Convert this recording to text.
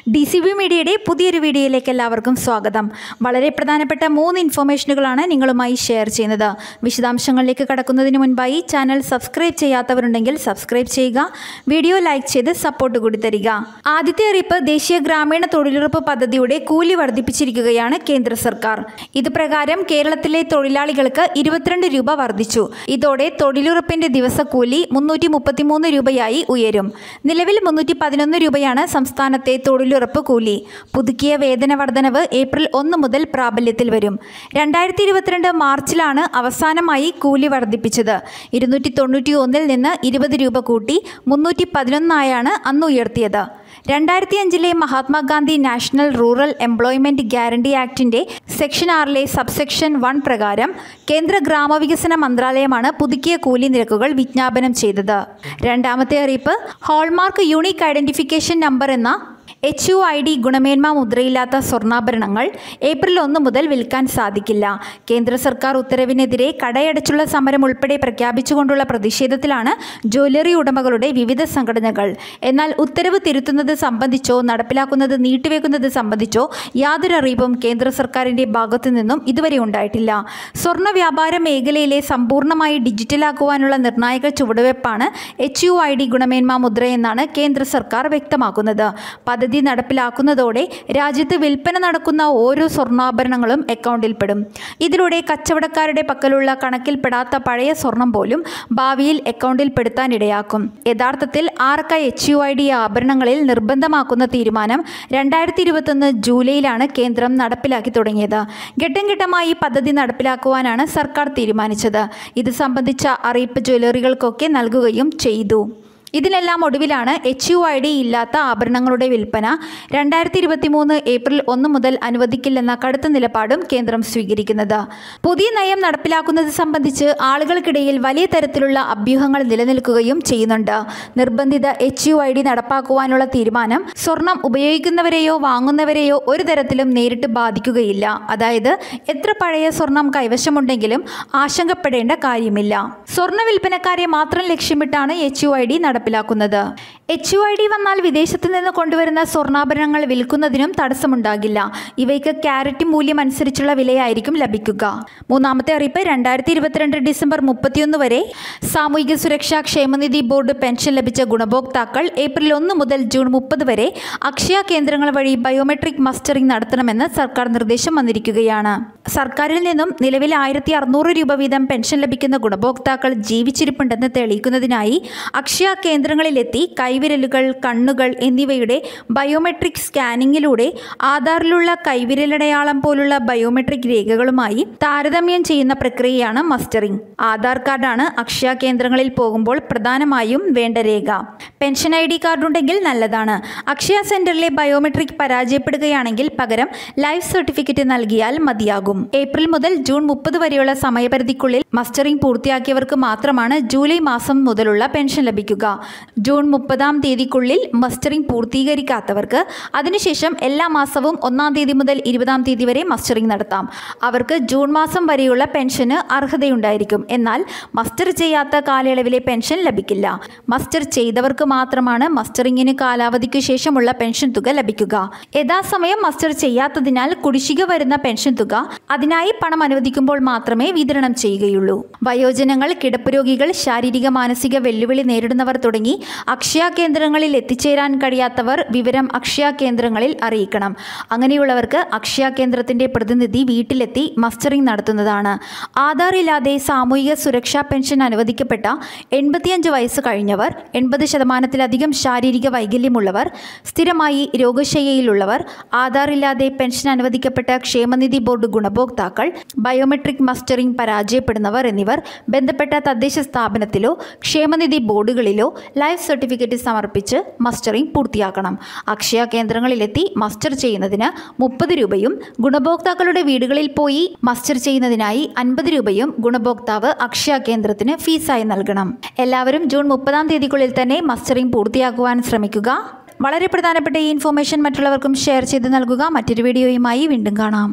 D C B മീഡിയയുടെ പുതിയൊരു വീഡിയോയിലേക്ക് എല്ലാവർക്കും സ്വാഗതം വളരെ പ്രധാനപ്പെട്ട മൂന്ന് ഇൻഫോർമേഷനുകളാണ് നിങ്ങളുമായി ഷെയർ ചെയ്യുന്നത് വിശദാംശങ്ങളിലേക്ക് കടക്കുന്നതിന് മുൻപായി ചാനൽ സബ്സ്ക്രൈബ് ചെയ്യാത്തവരുണ്ടെങ്കിൽ സബ്സ്ക്രൈബ് ചെയ്യുക വീഡിയോ ലൈക്ക് ചെയ്ത് സപ്പോർട്ട് കൂടി തരിക ആദ്യത്തെ അറിയിപ്പ് ദേശീയ ഗ്രാമീണ തൊഴിലുറപ്പ് പദ്ധതിയുടെ കൂലി വർദ്ധിപ്പിച്ചിരിക്കുകയാണ് കേന്ദ്ര സർക്കാർ ഇത് പ്രകാരം കേരളത്തിലെ തൊഴിലാളികൾക്ക് ഇരുപത്തിരണ്ട് രൂപ വർദ്ധിച്ചു ഇതോടെ തൊഴിലുറപ്പിന്റെ ദിവസക്കൂലി മുന്നൂറ്റി മുപ്പത്തിമൂന്ന് രൂപയായി ഉയരും നിലവിൽ മുന്നൂറ്റി പതിനൊന്ന് രൂപയാണ് സംസ്ഥാനത്തെ തൊഴിലുറപ്പ് കൂലി പുതുക്കിയ വേതന വർധനവ് ഏപ്രിൽ ഒന്ന് മുതൽ പ്രാബല്യത്തിൽ വരും രണ്ടായിരത്തി ഇരുപത്തിരണ്ട് മാർച്ചിലാണ് അവസാനമായി കൂലി വർദ്ധിപ്പിച്ചത് ഇരുന്നൂറ്റി തൊണ്ണൂറ്റി ഒന്നിൽ നിന്ന് ഇരുപത് രൂപ കൂട്ടി മുന്നൂറ്റി പതിനൊന്നായാണ് അന്ന് ഉയർത്തിയത് രണ്ടായിരത്തി അഞ്ചിലെ Mahatma Gandhi national rural employment guarantee ആക്ടിന്റെ section ആറിലെ സബ്സെക്ഷൻ വൺ പ്രകാരം കേന്ദ്ര ഗ്രാമവികസന മന്ത്രാലയമാണ് പുതുക്കിയ കൂലി നിരക്കുകൾ വിജ്ഞാപനം ചെയ്തത് രണ്ടാമത്തെ അറിയിപ്പ് ഹോൾമാർക്ക് യൂണിക് ഐഡന്റിഫിക്കേഷൻ നമ്പർ എന്ന എച്ച് യു ഐ ഡി ഗുണമേന്മ മുദ്രയില്ലാത്ത സ്വർണ്ണാഭരണങ്ങൾ ഏപ്രിൽ ഒന്ന് മുതൽ വിൽക്കാൻ സാധിക്കില്ല കേന്ദ്ര സർക്കാർ ഉത്തരവിനെതിരെ കടയടച്ചുള്ള സമരം ഉൾപ്പെടെ പ്രഖ്യാപിച്ചുകൊണ്ടുള്ള പ്രതിഷേധത്തിലാണ് ജ്വല്ലറി ഉടമകളുടെ വിവിധ സംഘടനകൾ എന്നാൽ ഉത്തരവ് തിരുത്തുന്നത് സംബന്ധിച്ചോ നടപ്പിലാക്കുന്നത് നീട്ടിവെക്കുന്നത് സംബന്ധിച്ചോ യാതൊരു അറിയിപ്പും കേന്ദ്ര സർക്കാരിന്റെ ഭാഗത്തു നിന്നും ഇതുവരെ ഉണ്ടായിട്ടില്ല സ്വർണ്ണ വ്യാപാര മേഖലയിലെ സമ്പൂർണ്ണമായി ഡിജിറ്റലാക്കുവാനുള്ള നിർണായക ചുവടുവയ്പ്പാണ് എച്ച് യു ഐ ഡി ഗുണമേന്മ മുദ്ര എന്നാണ് കേന്ദ്ര സർക്കാർ വ്യക്തമാക്കുന്നത് പദ്ധതി നടപ്പിലാക്കുന്നതോടെ രാജ്യത്ത് വിൽപ്പന നടക്കുന്ന ഓരോ സ്വർണ്ണാഭരണങ്ങളും അക്കൗണ്ടിൽപ്പെടും ഇതിലൂടെ കച്ചവടക്കാരുടെ പക്കലുള്ള കണക്കിൽപ്പെടാത്ത പഴയ സ്വർണം പോലും ഭാവിയിൽ അക്കൗണ്ടിൽപ്പെടുത്താൻ ഇടയാക്കും യഥാർത്ഥത്തിൽ ആർക്ക എച്ച് യു ഐ ഡി ആഭരണങ്ങളിൽ നിർബന്ധമാക്കുന്ന തീരുമാനം രണ്ടായിരത്തി ഇരുപത്തൊന്ന് ജൂലൈയിലാണ് കേന്ദ്രം നടപ്പിലാക്കി തുടങ്ങിയത് ഘട്ടം ഘട്ടമായി പദ്ധതി നടപ്പിലാക്കുവാനാണ് സർക്കാർ തീരുമാനിച്ചത് ഇത് സംബന്ധിച്ച അറിയിപ്പ് ജ്വല്ലറികൾക്കൊക്കെ നൽകുകയും ചെയ്തു ഇതിനെല്ലാം ഒടുവിലാണ് എച്ച് യു ഐ ഡി ഇല്ലാത്ത ആഭരണങ്ങളുടെ വിൽപ്പന രണ്ടായിരത്തി ഇരുപത്തി മൂന്ന് ഏപ്രിൽ ഒന്ന് മുതൽ അനുവദിക്കില്ലെന്ന കടുത്ത നിലപാടും കേന്ദ്രം സ്വീകരിക്കുന്നത് പുതിയ നയം നടപ്പിലാക്കുന്നത് സംബന്ധിച്ച് ആളുകൾക്കിടയിൽ വലിയ തരത്തിലുള്ള അഭ്യൂഹങ്ങൾ നിലനിൽക്കുകയും ചെയ്യുന്നുണ്ട് നിർബന്ധിത എച്ച് യു ഐ ഡി നടപ്പാക്കുവാനുള്ള തീരുമാനം സ്വർണം ഉപയോഗിക്കുന്നവരെയോ വാങ്ങുന്നവരെയോ ഒരു തരത്തിലും നേരിട്ട് ബാധിക്കുകയില്ല അതായത് എത്ര പഴയ സ്വർണം കൈവശമുണ്ടെങ്കിലും ആശങ്കപ്പെടേണ്ട കാര്യമില്ല സ്വർണ്ണ വിൽപ്പനക്കാരെ മാത്രം ലക്ഷ്യമിട്ടാണ് എച്ച് യു ഐ ഡി നടപ്പിലാക്കുന്നത് എച്ച് യു ഐ ഡി വന്നാൽ വിദേശത്ത് നിന്ന് കൊണ്ടുവരുന്ന സ്വർണ്ണാഭരണങ്ങൾ വിൽക്കുന്നതിനും തടസ്സമുണ്ടാകില്ല ഇവയ്ക്ക് ക്യാരറ്റ് മൂല്യം അനുസരിച്ചുള്ള വിലയായിരിക്കും ലഭിക്കുക മൂന്നാമത്തെ അറിയിപ്പ് രണ്ടായിരത്തി ഇരുപത്തിരണ്ട് ഡിസംബർ മുപ്പത്തിയൊന്ന് വരെ സാമൂഹിക സുരക്ഷാ ക്ഷേമനിധി ബോർഡ് പെൻഷൻ ലഭിച്ച ഗുണഭോക്താക്കൾ ഏപ്രിൽ ഒന്ന് മുതൽ ജൂൺ മുപ്പത് വരെ അക്ഷയ കേന്ദ്രങ്ങൾ വഴി ബയോമെട്രിക് മസ്റ്ററിംഗ് നടത്തണമെന്ന് സർക്കാർ നിർദ്ദേശം വന്നിരിക്കുകയാണ് സർക്കാരിൽ നിന്നും നിലവിൽ ആയിരത്തി അറുന്നൂറ് രൂപ വീതം പെൻഷൻ ലഭിക്കുന്ന ഗുണഭോക്താക്കൾ ജീവിച്ചിരിപ്പുണ്ടെന്ന് തെളിയിക്കുന്നതിനായി അക്ഷയ കേന്ദ്രങ്ങളിലെത്തി കൈവിരലുകൾ കണ്ണുകൾ എന്നിവയുടെ ബയോമെട്രിക് സ്കാനിങ്ങിലൂടെ ആധാറിലുള്ള കൈവിരലടയാളം പോലുള്ള ബയോമെട്രിക് രേഖകളുമായി താരതമ്യം ചെയ്യുന്ന പ്രക്രിയയാണ് മസ്റ്ററിംഗ് ആധാർ കാർഡാണ് അക്ഷയ കേന്ദ്രങ്ങളിൽ പോകുമ്പോൾ പ്രധാനമായും വേണ്ട രേഖ പെൻഷൻ ഐ ഡി കാർഡ് ഉണ്ടെങ്കിൽ നല്ലതാണ് അക്ഷയ സെന്ററിലെ ബയോമെട്രിക് പരാജയപ്പെടുകയാണെങ്കിൽ പകരം ലൈഫ് സർട്ടിഫിക്കറ്റ് നൽകിയാൽ മതിയാകും ഏപ്രിൽ മുതൽ ജൂൺ മുപ്പത് വരെയുള്ള സമയപരിധിക്കുള്ളിൽ മസ്റ്ററിംഗ് പൂർത്തിയാക്കിയവർക്ക് മാത്രമാണ് ജൂലൈ മാസം മുതലുള്ള പെൻഷൻ ലഭിക്കുക ജൂൺ മുപ്പതാം തീയതിക്കുള്ളിൽ മസ്റ്ററിംഗ് പൂർത്തീകരിക്കാത്തവർക്ക് അതിനുശേഷം എല്ലാ മാസവും ഒന്നാം തീയതി മുതൽ ഇരുപതാം തീയതി വരെ മസ്റ്ററിംഗ് നടത്താം അവർക്ക് ജൂൺ മാസം വരെയുള്ള പെൻഷന് അർഹതയുണ്ടായിരിക്കും എന്നാൽ മസ്റ്റർ ചെയ്യാത്ത കാലയളവിലെ പെൻഷൻ ലഭിക്കില്ല മസ്റ്റർ ചെയ്തവർക്ക് മാത്രമാണ് മസ്റ്ററിംഗിന് കാലാവധിക്കു ശേഷമുള്ള പെൻഷൻ തുക ലഭിക്കുക യഥാസമയം മസ്റ്റർ ചെയ്യാത്തതിനാൽ കുടിശ്ശിക വരുന്ന പെൻഷൻ തുക അതിനായി പണം അനുവദിക്കുമ്പോൾ മാത്രമേ വിതരണം ചെയ്യുകയുള്ളൂ വയോജനങ്ങൾ കിടപ്പ് രോഗികൾ ശാരീരിക മാനസിക വെല്ലുവിളി നേരിടുന്നവർ തുടങ്ങി അക്ഷയ കേന്ദ്രങ്ങളിൽ എത്തിച്ചേരാൻ കഴിയാത്തവർ വിവരം അക്ഷയ കേന്ദ്രങ്ങളിൽ അറിയിക്കണം അങ്ങനെയുള്ളവർക്ക് അക്ഷയ കേന്ദ്രത്തിന്റെ പ്രതിനിധി വീട്ടിലെത്തി മസ്റ്ററിംഗ് നടത്തുന്നതാണ് ആധാർ ഇല്ലാതെ സാമൂഹിക സുരക്ഷാ പെൻഷൻ അനുവദിക്കപ്പെട്ട എൺപത്തിയഞ്ച് വയസ്സ് കഴിഞ്ഞവർ എൺപത് ശതമാനത്തിലധികം ശാരീരിക വൈകല്യമുള്ളവർ സ്ഥിരമായി രോഗശയ്യയിലുള്ളവർ ആധാർ ഇല്ലാതെ പെൻഷൻ അനുവദിക്കപ്പെട്ട ക്ഷേമനിധി ബോർഡ് ഗുണഭോക്താക്കൾ ബയോമെട്രിക് മസ്റ്ററിംഗ് പരാജയപ്പെടുന്നവർ എന്നിവർ ബന്ധപ്പെട്ട തദ്ദേശ സ്ഥാപനത്തിലോ ക്ഷേമനിധി ബോർഡുകളിലോ ലൈഫ് സർട്ടിഫിക്കറ്റ് സമർപ്പിച്ച് മസ്റ്ററിംഗ് പൂർത്തിയാക്കണം അക്ഷയ കേന്ദ്രങ്ങളിലെത്തി മസ്റ്റർ ചെയ്യുന്നതിന് മുപ്പത് രൂപയും ഗുണഭോക്താക്കളുടെ വീടുകളിൽ പോയി മസ്റ്റർ ചെയ്യുന്നതിനായി അൻപത് രൂപയും ഗുണഭോക്താവ് അക്ഷയ കേന്ദ്രത്തിന് ഫീസായി നൽകണം എല്ലാവരും ജൂൺ മുപ്പതാം തീയതിക്കുള്ളിൽ തന്നെ മസ്റ്ററിംഗ് പൂർത്തിയാക്കുവാൻ ശ്രമിക്കുക വളരെ പ്രധാനപ്പെട്ട ഈ ഇൻഫോർമേഷൻ മറ്റുള്ളവർക്കും ഷെയർ ചെയ്ത് നൽകുക മറ്റൊരു വീഡിയോയുമായി വീണ്ടും കാണാം